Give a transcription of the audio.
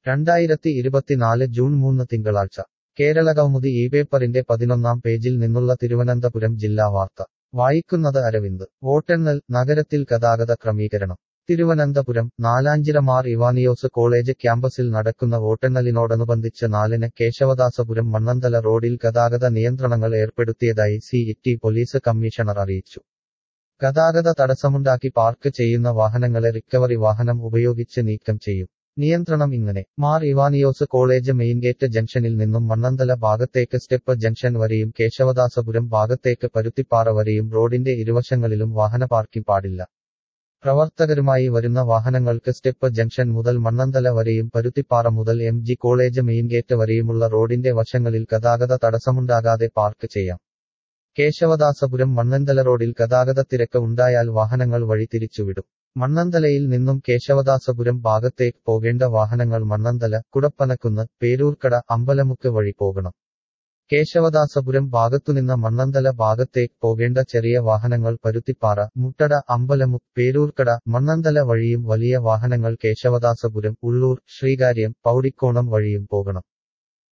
രണ്ടായിരത്തി ഇരുപത്തിനാല് ജൂൺ മൂന്ന് തിങ്കളാഴ്ച കേരള കൗമുദി ഈ പേപ്പറിന്റെ പതിനൊന്നാം പേജിൽ നിന്നുള്ള തിരുവനന്തപുരം ജില്ലാ വാർത്ത വായിക്കുന്നത് അരവിന്ദ് വോട്ടെണ്ണൽ നഗരത്തിൽ ഗതാഗത ക്രമീകരണം തിരുവനന്തപുരം നാലാഞ്ചിറ മാർ ഇവാനിയോസ് കോളേജ് ക്യാമ്പസിൽ നടക്കുന്ന വോട്ടെണ്ണലിനോടനുബന്ധിച്ച് നാലിന് കേശവദാസപുരം മണ്ണന്തല റോഡിൽ ഗതാഗത നിയന്ത്രണങ്ങൾ ഏർപ്പെടുത്തിയതായി സി ഇറ്റി പോലീസ് കമ്മീഷണർ അറിയിച്ചു ഗതാഗത തടസ്സമുണ്ടാക്കി പാർക്ക് ചെയ്യുന്ന വാഹനങ്ങളെ റിക്കവറി വാഹനം ഉപയോഗിച്ച് നീക്കം ചെയ്യും നിയന്ത്രണം ഇങ്ങനെ Mar Ivanios college main gate ജംഗ്ഷനിൽ നിന്നും മണ്ണന്തല ഭാഗത്തേക്ക് സ്റ്റെപ്പ് ജംഗ്ഷൻ വരെയും കേശവദാസപുരം ഭാഗത്തേക്ക് പരുത്തിപ്പാറ വരെയും റോഡിന്റെ ഇരുവശങ്ങളിലും വാഹന പാർക്കിംഗ് പാടില്ല പ്രവർത്തകരുമായി വരുന്ന വാഹനങ്ങൾക്ക് സ്റ്റെപ്പ് ജംഗ്ഷൻ മുതൽ മണ്ണന്തല വരെയും പരുത്തിപ്പാറ മുതൽ M G college main gate വരെയുമുള്ള റോഡിന്റെ വശങ്ങളിൽ ഗതാഗത തടസ്സമുണ്ടാകാതെ പാർക്ക് ചെയ്യാം കേശവദാസപുരം മണ്ണന്തല റോഡിൽ ഗതാഗതത്തിരക്ക് ഉണ്ടായാൽ വാഹനങ്ങൾ വഴി തിരിച്ചുവിടും മണ്ണന്തലയിൽ നിന്നും കേശവദാസപുരം ഭാഗത്തേക്ക് പോകേണ്ട വാഹനങ്ങൾ മണ്ണന്തല കുടപ്പനക്കുന്ന് പേരൂർക്കട അമ്പലമുക്ക് വഴി പോകണം കേശവദാസപുരം ഭാഗത്തുനിന്ന് മണ്ണന്തല ഭാഗത്തേക്ക് പോകേണ്ട ചെറിയ വാഹനങ്ങൾ പരുത്തിപ്പാറ മുട്ടട അമ്പലമു പേരൂർക്കട മണ്ണന്തല വഴിയും വലിയ വാഹനങ്ങൾ കേശവദാസപുരം ഉള്ളൂർ ശ്രീകാര്യം പൗടിക്കോണം വഴിയും പോകണം